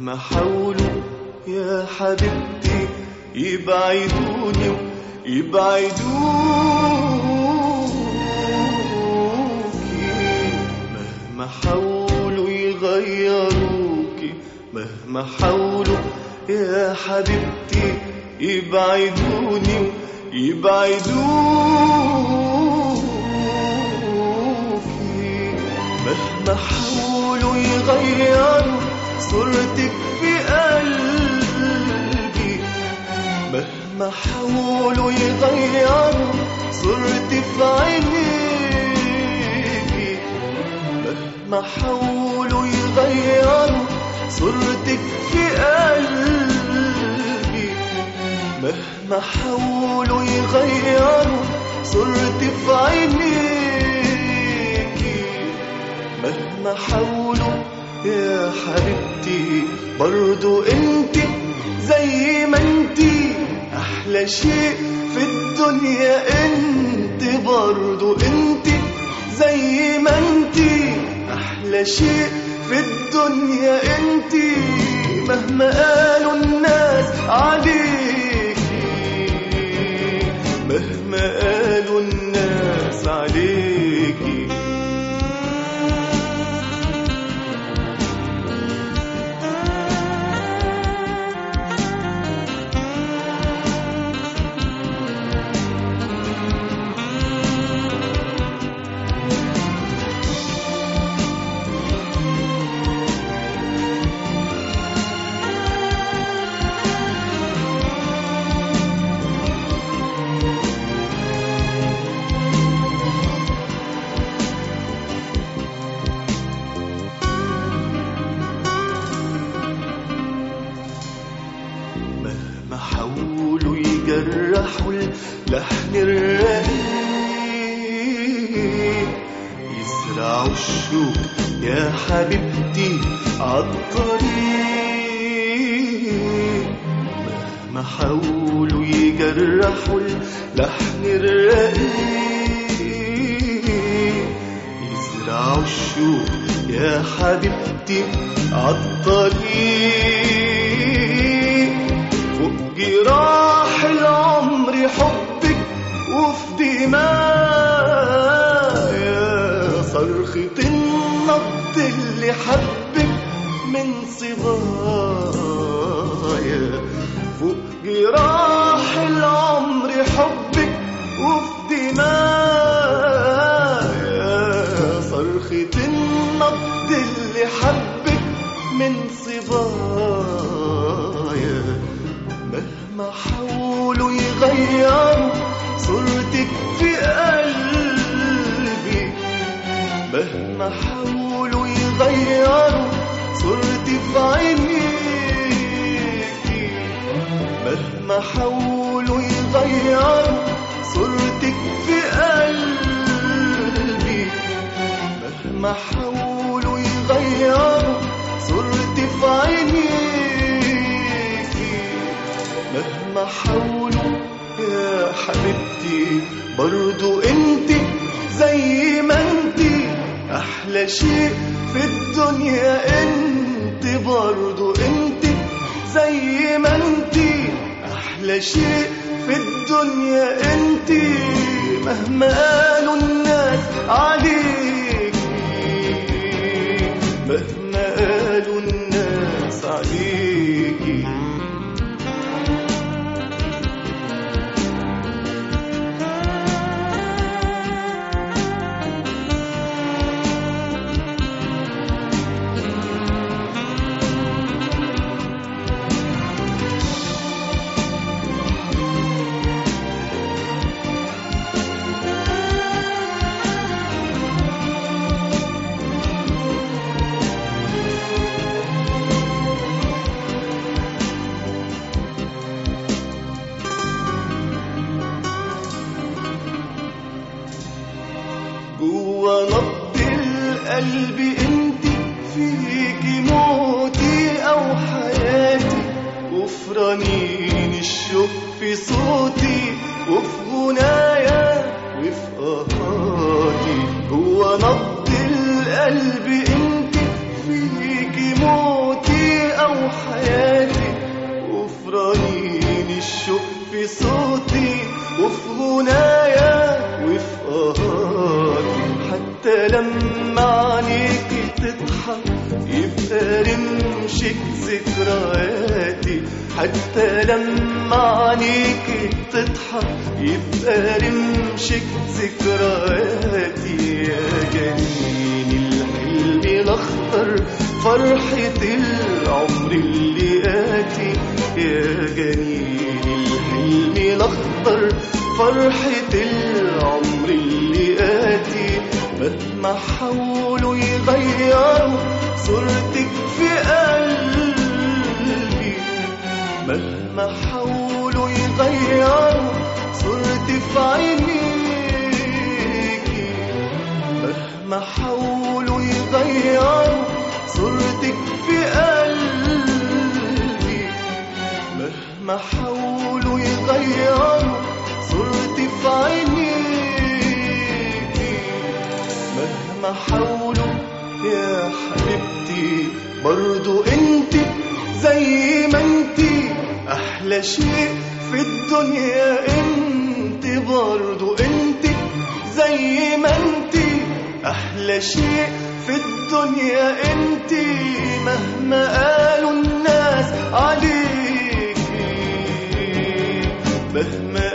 مهما حاولوا يا حبيبتي يبعدوني يبعدوكي مهما حاولوا يغيروكي مهما حاولوا يا حبيبتي يبعدوني يبعدوكي مهما حاولوا يغيروا صورتك في قلبي مهما حاولوا يغيروا صورتي في عينيكي مهما حاولوا يغيروا صورتك في قلبي مهما حاولوا يغيروا صورتي في عينيكي مهما حاولوا يا حبيبتي برضو انت زي ما انت احلى شيء في الدنيا انت برضو انت زي ما انت احلى شيء في الدنيا انت مهما قالوا الناس عليكي مهما قالوا الناس عليكي مهما حاولوا يجرحوا اللحن الرقيق يزرعوا الشوك يا حبيبتي عالطريق مهما حاولوا يجرحوا اللحن الرقيق يزرعوا الشوك يا حبيبتي عالطريق فوق جراح العمر حبك وفي دمايا صرخة النبض اللي حبك من صبايا فوق جراح العمر حبك وفي دمايا صرخة النبض اللي حبك من صبايا مهما حاولوا يغيروا صورتك في قلبي مهما حاولوا يغيروا صورتي في عينيكي مهما حاولوا يغيروا صورتك في قلبي مهما حاولوا يغيروا صورتي في عينيكي مهما حاولوا يا حبيبتي برضو انت زي ما انت احلى شيء في الدنيا انت برضو انت زي ما انت احلى شيء في الدنيا انت مهما قالوا الناس عليكي مهما قالوا الناس عليكي جوا نبض القلب انت فيكي موتي او حياتي وفي رنين الشوق في صوتي وفي غنايا وفي قهاتي جوا نبض القلب انت فيكي موتي او حياتي الشوق في صوتي وفي غنايا وفي قهاري حتى لما عينيكي تضحك يبقى رمشك ذكرياتي حتى لما عينيكي تضحك يبقى رمشك ذكرياتي يا جنين الحلم الاخضر فرحة العمر اللي آتي يا جنين الحلم الأخضر فرحة العمر اللي آتي مهما حاولوا يغيروا صورتك في قلبي مهما حاولوا يغيروا صورتي في عينيكي مهما حاولوا يغيروا صورتك في قلبي مهما حاولوا يغيروا صورتي في عينيكي مهما حاولوا يا حبيبتي برضو انت زي ما انت احلى شيء في الدنيا انت برضو انت زي ما انت احلى شيء في الدنيا انت مهما قالوا الناس عليكي مهما